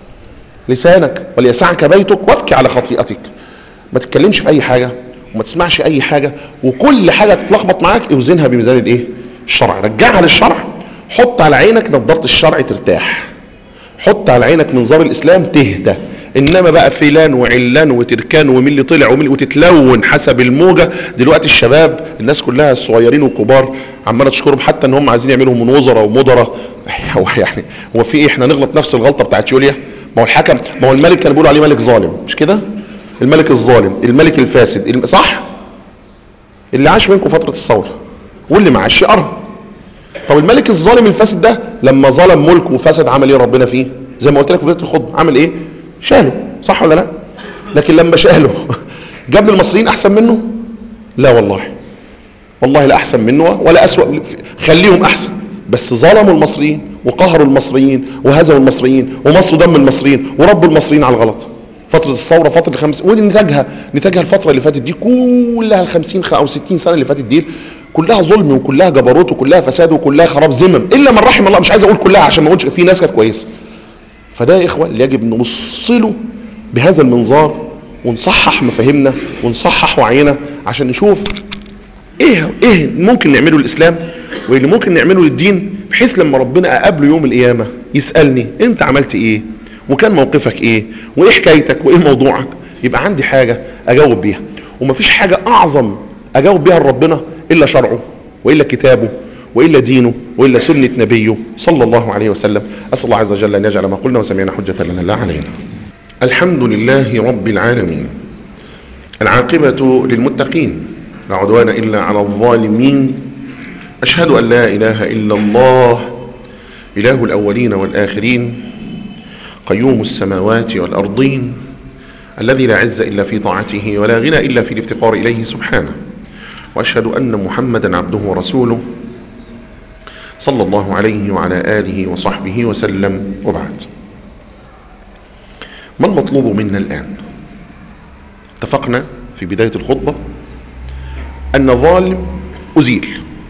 لسانك وليسعك بيتك وابكي على خطيئتك ما تتكلمش في اي حاجه وما تسمعش اي حاجه وكل حاجه تتلخبط معاك اوزنها بميزان الايه الشرع رجعها للشرع حط على عينك نظاره الشرع ترتاح حط على عينك منظار الاسلام تهدى انما بقى فلان وعلان وتركان ومين اللي طلع ومين وتتلون حسب الموجه دلوقتي الشباب الناس كلها الصغيرين والكبار عماله تشكرهم حتى ان هم عايزين يعملوا من وزراء ومدراء هو يعني هو في ايه احنا نغلط نفس الغلطه بتاعت يوليا ما هو الحكم ما هو الملك كان بيقولوا عليه ملك ظالم مش كده الملك الظالم الملك الفاسد الم... صح اللي عاش منكم فتره الثوره واللي ما عاش يقرب طب الملك الظالم الفاسد ده لما ظلم ملك وفسد عمل ايه ربنا فيه زي ما قلت لك في بدايه الخطبه عمل ايه شاله صح ولا لا لكن لما شاله جاب للمصريين احسن منه لا والله والله لا احسن منه ولا اسوأ خليهم احسن بس ظلموا المصريين وقهروا المصريين وهزموا المصريين ومصوا دم المصريين وربوا المصريين على الغلط فترة الثورة فترة الخمس ودي نتاجها نتاجها الفترة اللي فاتت دي كلها الخمسين او ستين سنة اللي فاتت دي كلها ظلم وكلها جبروت وكلها فساد وكلها خراب ذمم الا من رحم الله مش عايز اقول كلها عشان ما اقولش في ناس كانت كويسه فده يا اخوه اللي يجب نبص له بهذا المنظار ونصحح مفاهيمنا ونصحح وعينا عشان نشوف ايه ايه ممكن نعمله للاسلام وايه اللي ممكن نعمله للدين بحيث لما ربنا اقابله يوم القيامه يسالني انت عملت ايه وكان موقفك ايه وايه حكايتك وايه موضوعك يبقى عندي حاجه اجاوب بيها ومفيش حاجه اعظم اجاوب بيها لربنا الا شرعه والا كتابه والا دينه والا سنه نبيه صلى الله عليه وسلم اسال الله عز وجل ان يجعل ما قلنا وسمعنا حجه لنا لا علينا الحمد لله رب العالمين العاقبه للمتقين لا عدوان الا على الظالمين اشهد ان لا اله الا الله اله الاولين والاخرين قيوم السماوات والارضين الذي لا عز الا في طاعته ولا غنى الا في الافتقار اليه سبحانه واشهد ان محمدا عبده ورسوله صلى الله عليه وعلى اله وصحبه وسلم وبعد ما المطلوب منا الان اتفقنا في بدايه الخطبه ان ظالم ازيل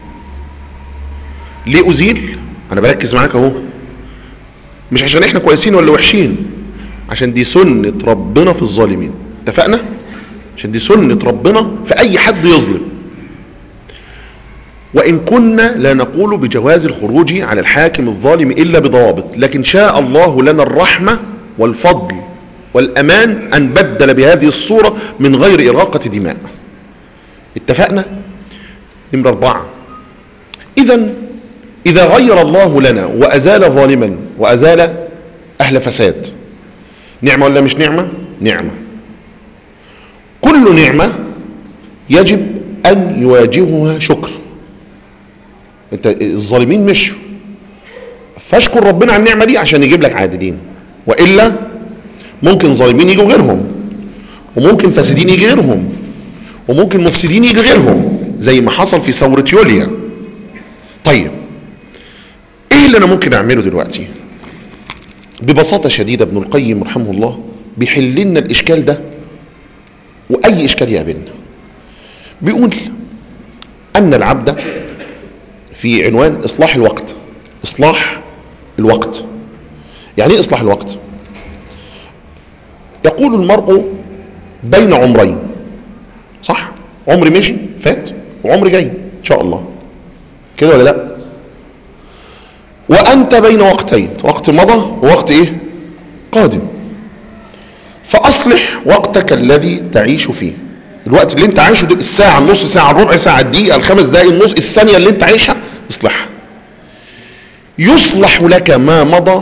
ليه ازيل انا بركز معاك اهو مش عشان احنا كويسين ولا وحشين عشان دي سنه ربنا في الظالمين اتفقنا عشان دي سنه ربنا في اي حد يظلم وإن كنا لا نقول بجواز الخروج على الحاكم الظالم إلا بضوابط لكن شاء الله لنا الرحمة والفضل والأمان أن بدل بهذه الصورة من غير إراقة دماء اتفقنا نمرة أربعة إذا إذا غير الله لنا وأزال ظالما وأزال أهل فساد نعمة ولا مش نعمة نعمة كل نعمة يجب أن يواجهها شكر انت الظالمين مشوا فاشكر ربنا على النعمة دي عشان يجيب لك عادلين وإلا ممكن ظالمين يجوا غيرهم وممكن فاسدين يجي غيرهم وممكن مفسدين يجي غيرهم زي ما حصل في ثورة يوليا طيب ايه اللي انا ممكن اعمله دلوقتي ببساطة شديدة ابن القيم رحمه الله بيحل لنا الاشكال ده واي اشكال يقابلنا بيقول ان العبد في عنوان اصلاح الوقت اصلاح الوقت يعني ايه اصلاح الوقت يقول المرء بين عمرين صح عمر مشي فات وعمر جاي ان شاء الله كده ولا لا وانت بين وقتين وقت مضى ووقت ايه قادم فاصلح وقتك الذي تعيش فيه الوقت اللي انت عايشه ده الساعة النص ساعة الربع ساعة الدقيقة الخمس دقايق النص الثانية اللي انت عايشها اصلحها يصلح لك ما مضى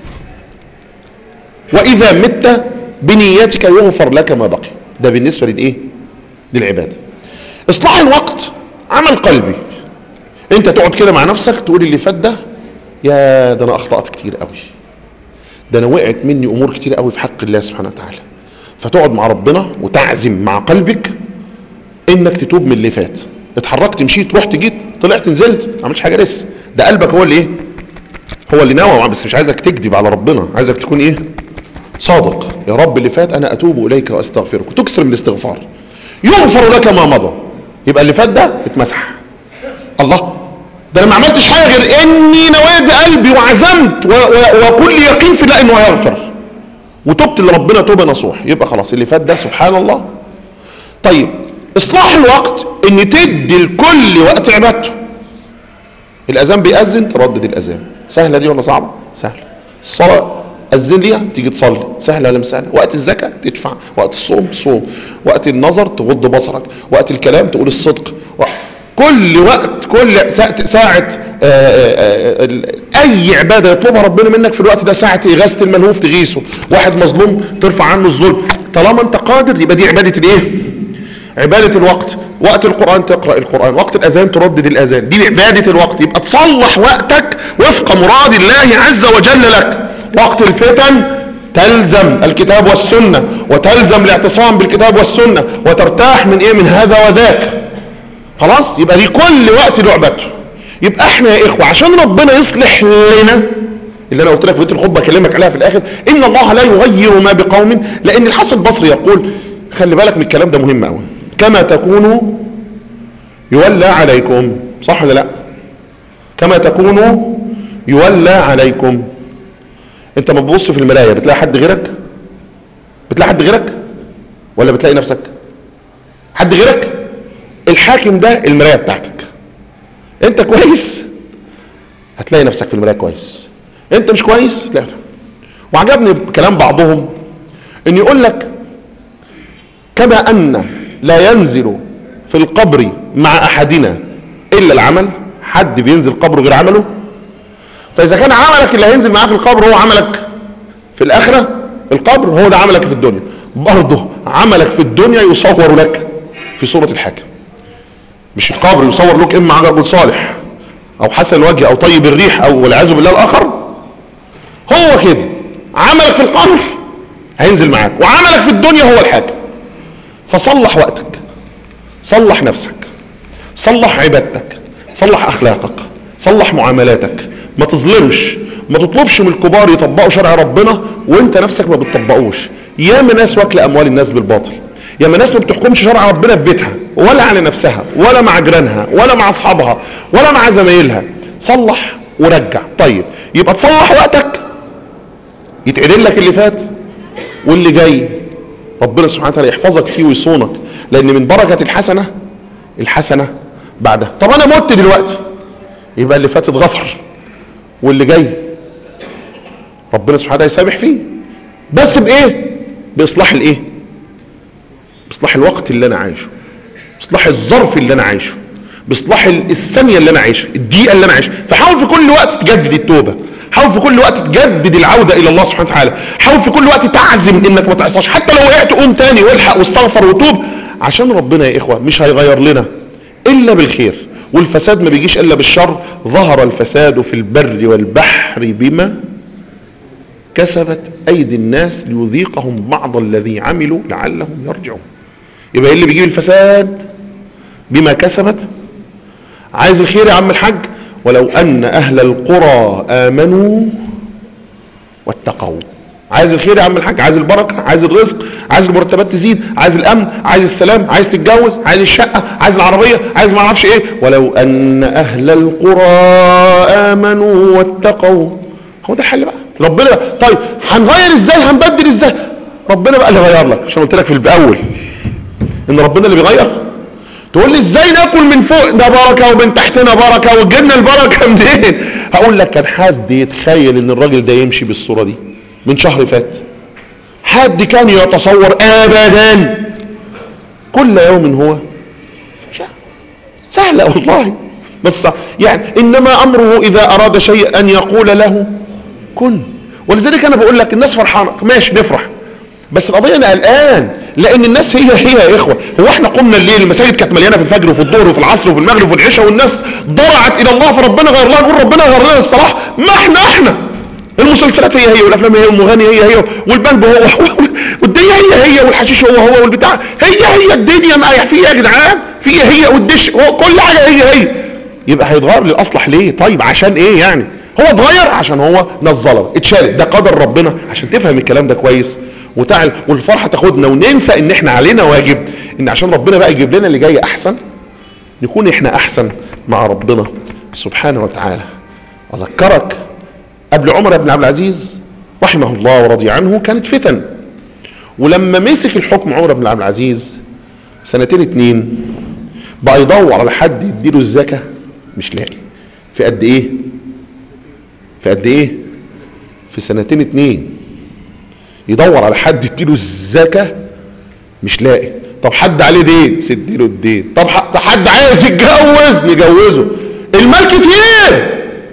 واذا مت بنيتك يغفر لك ما بقي ده بالنسبة للايه للعبادة اصلاح الوقت عمل قلبي انت تقعد كده مع نفسك تقول اللي فات ده يا ده انا اخطأت كتير قوي ده انا وقعت مني امور كتير قوي في حق الله سبحانه وتعالى فتقعد مع ربنا وتعزم مع قلبك انك تتوب من اللي فات اتحركت مشيت رحت جيت طلعت نزلت ما عملتش حاجه لسه ده قلبك هو اللي ايه هو اللي ناوي بس مش عايزك تكذب على ربنا عايزك تكون ايه صادق يا رب اللي فات انا اتوب اليك واستغفرك وتكثر من الاستغفار يغفر لك ما مضى يبقى اللي فات ده اتمسح الله ده انا ما عملتش حاجه غير اني نويت بقلبي وعزمت و- و- وكل يقين في الله انه هيغفر وتبت لربنا توبه نصوح يبقى خلاص اللي فات ده سبحان الله طيب اصلاح الوقت ان تدي لكل وقت عبادته الاذان بيأذن تردد الاذان سهله دي ولا صعبه سهله الصلاه اذن ليها تيجي تصلي سهله ولا مش سهله وقت الزكاه تدفع وقت الصوم تصوم وقت النظر تغض بصرك وقت الكلام تقول الصدق وقت كل وقت كل ساعة, ساعة آآ آآ ال- اي عبادة يطلبها ربنا منك في الوقت ده ساعة اغاثة الملهوف تغيثه واحد مظلوم ترفع عنه الظلم طالما انت قادر يبقى دي عبادة الايه عبادة الوقت وقت القرآن تقرأ القرآن وقت الأذان تردد الأذان دي عبادة الوقت يبقى تصلح وقتك وفق مراد الله عز وجل لك وقت الفتن تلزم الكتاب والسنة وتلزم الاعتصام بالكتاب والسنة وترتاح من ايه من هذا وذاك خلاص يبقى دي كل وقت له عبادته يبقى احنا يا اخوة عشان ربنا يصلح لنا اللي انا قلت لك في بيت الخطبه اكلمك عليها في الاخر ان الله لا يغير ما بقوم لان الحسن البصري يقول خلي بالك من الكلام ده مهم قوي كما تكونوا يولى عليكم صح ولا لا كما تكونوا يولى عليكم انت ما تبص في المرايه بتلاقي حد غيرك بتلاقي حد غيرك ولا بتلاقي نفسك حد غيرك الحاكم ده المرايه بتاعتك انت كويس هتلاقي نفسك في المرايه كويس انت مش كويس لا وعجبني كلام بعضهم ان يقول لك كما ان لا ينزل في القبر مع احدنا الا العمل حد بينزل قبره غير عمله فاذا كان عملك اللي هينزل معاه في القبر هو عملك في الاخره القبر هو ده عملك في الدنيا برضه عملك في الدنيا يصور لك في صوره الحاكم مش القبر يصور لك اما رجل صالح او حسن الوجه او طيب الريح او والعياذ بالله الاخر هو كده عملك في القبر هينزل معاك وعملك في الدنيا هو الحاكم فصلح وقتك صلح نفسك صلح عبادتك صلح اخلاقك صلح معاملاتك ما تظلمش ما تطلبش من الكبار يطبقوا شرع ربنا وانت نفسك ما بتطبقوش ياما ناس واكله اموال الناس بالباطل ياما ناس ما بتحكمش شرع ربنا في بيتها ولا على نفسها ولا مع جيرانها ولا مع اصحابها ولا مع زمايلها صلح ورجع طيب يبقى تصلح وقتك يتعدل لك اللي فات واللي جاي ربنا سبحانه وتعالى يحفظك فيه ويصونك لان من بركة الحسنة الحسنة بعدها طب انا مت دلوقتي يبقى اللي فات اتغفر واللي جاي ربنا سبحانه وتعالى يسامح فيه بس بايه باصلاح الايه باصلاح الوقت اللي انا عايشه باصلاح الظرف اللي انا عايشه باصلاح الثانيه اللي انا عايشها الدقيقه اللي انا عايشها فحاول في كل وقت تجدد التوبه حاول في كل وقت تجدد العوده الى الله سبحانه وتعالى حاول في كل وقت تعزم انك ما تعصاش حتى لو وقعت قوم تاني والحق واستغفر وتوب عشان ربنا يا اخوه مش هيغير لنا الا بالخير والفساد ما بيجيش الا بالشر ظهر الفساد في البر والبحر بما كسبت ايدي الناس ليذيقهم بعض الذي عملوا لعلهم يرجعون يبقى ايه اللي بيجيب الفساد بما كسبت عايز الخير يا عم الحاج ولو ان اهل القرى امنوا واتقوا عايز الخير يا عم الحاج عايز البركه عايز الرزق عايز المرتبات تزيد عايز الامن عايز السلام عايز تتجوز عايز الشقه عايز العربيه عايز ما اعرفش ايه ولو ان اهل القرى امنوا واتقوا هو ده الحل بقى ربنا بقى. طيب هنغير ازاي هنبدل ازاي ربنا بقى اللي غير لك عشان قلت لك في الاول ان ربنا اللي بيغير تقول لي ازاي ناكل من فوق ده بركه ومن تحتنا بركه وتجينا البركه منين هقول لك كان حد يتخيل ان الراجل ده يمشي بالصوره دي من شهر فات حد كان يتصور ابدا كل يوم هو سهلة والله بس يعني انما امره اذا اراد شيء ان يقول له كن ولذلك انا بقول لك الناس فرحانه ماشي نفرح بس القضيه انا قلقان لان الناس هي هي يا اخوه هو احنا قمنا الليل المساجد كانت مليانه في الفجر وفي الظهر وفي العصر وفي المغرب وفي العشاء والناس ضرعت الى الله فربنا غير لها نقول ربنا غير لنا الصلاح ما احنا احنا المسلسلات هي هي والافلام هي والمغني هي هي والبنك هو والدنيا هي هي والحشيش هو هو والبتاع هي هي الدنيا ما في يا جدعان في هي والدش هو كل حاجه هي هي يبقى هيتغير للاصلح ليه طيب عشان ايه يعني هو اتغير عشان هو نظلم اتشالت ده قدر ربنا عشان تفهم الكلام ده كويس وتعال والفرحه تاخدنا وننسى ان احنا علينا واجب ان عشان ربنا بقى يجيب لنا اللي جاي احسن نكون احنا احسن مع ربنا سبحانه وتعالى اذكرك قبل عمر بن عبد العزيز رحمه الله ورضي عنه كانت فتن ولما مسك الحكم عمر بن عبد العزيز سنتين اتنين بقى يدور على حد يديله الزكاة مش لاقي في قد ايه في قد ايه في سنتين اتنين يدور على حد يديله الزكاة مش لاقي طب حد عليه دين سديله الدين طب حد عايز يتجوز نجوزه المال كتير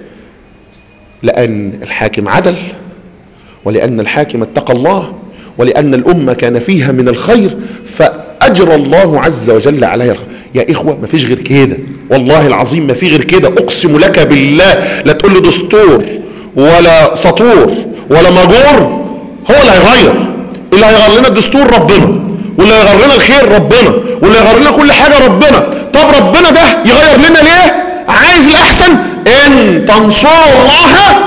لأن الحاكم عدل ولأن الحاكم اتقى الله ولأن الأمة كان فيها من الخير فأجرى الله عز وجل عليها الخير يا إخوة ما فيش غير كده والله العظيم ما في غير كده أقسم لك بالله لا تقول له دستور ولا سطور ولا مجور هو اللي هيغير اللي هيغير لنا الدستور ربنا واللي هيغير لنا الخير ربنا واللي هيغير لنا كل حاجة ربنا طب ربنا ده يغير لنا ليه عايز الأحسن ان تنصروا الله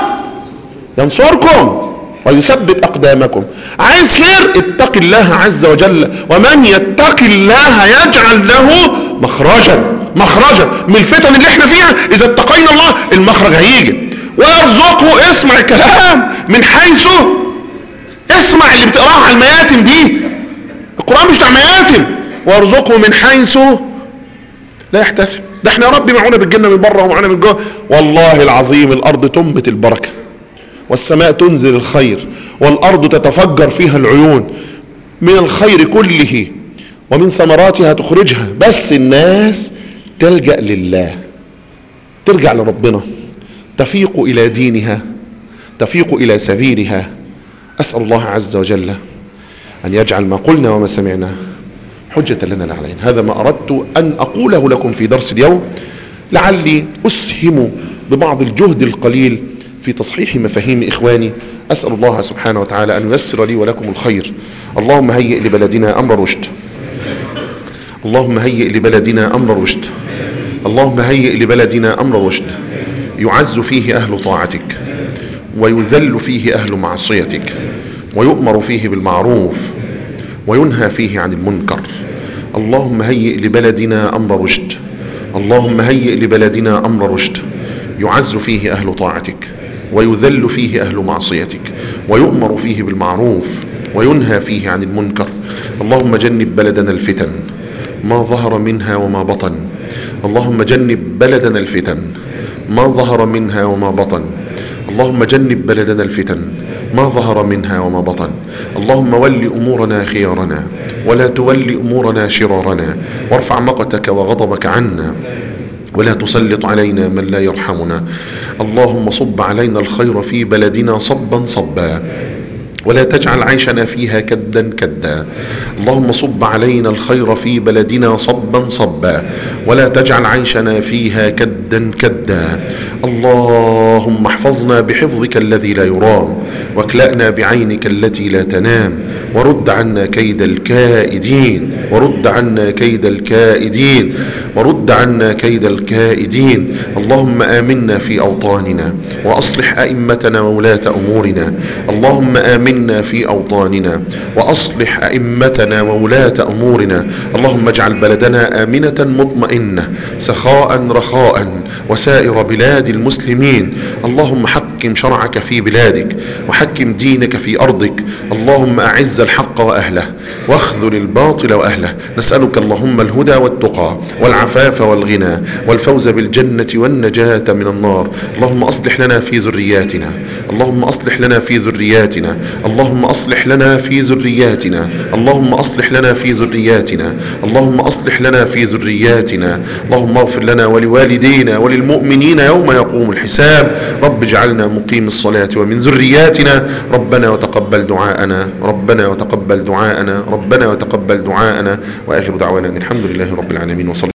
ينصركم ويثبت اقدامكم عايز خير اتق الله عز وجل ومن يتق الله يجعل له مخرجا مخرجا من الفتن اللي احنا فيها اذا اتقينا الله المخرج هيجي ويرزقه اسمع الكلام من حيث اسمع اللي بتقراه على المياتم دي القرآن مش بتاع مياتم وارزقه من حيث لا يحتسب ده احنا يا رب معونا بالجنة من بره ومعونا من جوه والله العظيم الارض تنبت البركة والسماء تنزل الخير والارض تتفجر فيها العيون من الخير كله ومن ثمراتها تخرجها بس الناس تلجأ لله ترجع لربنا تفيق الى دينها تفيق الى سبيلها اسأل الله عز وجل ان يجعل ما قلنا وما سمعنا حجة لنا لا علينا هذا ما أردت أن أقوله لكم في درس اليوم لعلي أسهم ببعض الجهد القليل في تصحيح مفاهيم إخواني أسأل الله سبحانه وتعالى أن ييسر لي ولكم الخير اللهم هيئ لبلدنا أمر رشد اللهم هيئ لبلدنا أمر رشد اللهم هيئ لبلدنا أمر رشد يعز فيه أهل طاعتك ويذل فيه أهل معصيتك ويؤمر فيه بالمعروف وينهى فيه عن المنكر اللهم هيئ لبلدنا أمر رشد اللهم هيئ لبلدنا أمر رشد يعز فيه أهل طاعتك ويذل فيه أهل معصيتك ويؤمر فيه بالمعروف وينهى فيه عن المنكر اللهم جنب بلدنا الفتن ما ظهر منها وما بطن اللهم جنب بلدنا الفتن ما ظهر منها وما بطن اللهم جنب بلدنا الفتن ما ظهر منها وما بطن اللهم ول أمورنا خيارنا ولا تول أمورنا شرارنا وارفع مقتك وغضبك عنا ولا تسلط علينا من لا يرحمنا اللهم صب علينا الخير في بلدنا صبا صبا ولا تجعل عيشنا فيها كدا كدا اللهم صب علينا الخير في بلدنا صبا صبا ولا تجعل عيشنا فيها كدا كدا اللهم احفظنا بحفظك الذي لا يرام واكلأنا بعينك التي لا تنام ورد عنا كيد الكائدين ورد عنا كيد الكائدين ورد عنا كيد الكائدين اللهم آمنا في أوطاننا وأصلح أئمتنا وولاة أمورنا اللهم آمنا في أوطاننا وأصلح أئمتنا وولاة أمورنا اللهم اجعل بلدنا آمنة مطمئنة سخاء رخاء وسائر بلاد المسلمين اللهم حكم شرعك في بلادك وحكم دينك في أرضك اللهم أعز الحق وأهله واخذل الباطل وأهله نسألك اللهم الهدى والتقى والعفاف والغنى والفوز بالجنة والنجاة من النار اللهم أصلح لنا في ذرياتنا اللهم أصلح لنا في ذرياتنا اللهم أصلح لنا في ذرياتنا اللهم أصلح لنا في ذرياتنا اللهم أصلح لنا في ذرياتنا اللهم اغفر لنا ولوالدينا وللمؤمنين يوم يقوم الحساب رب اجعلنا مقيم الصلاة ومن ذرياتنا ربنا وتقبل دعاءنا ربنا وتقبل دعاءنا ربنا وتقبل دعاءنا وآخر دعوانا أن الحمد لله رب العالمين وصلى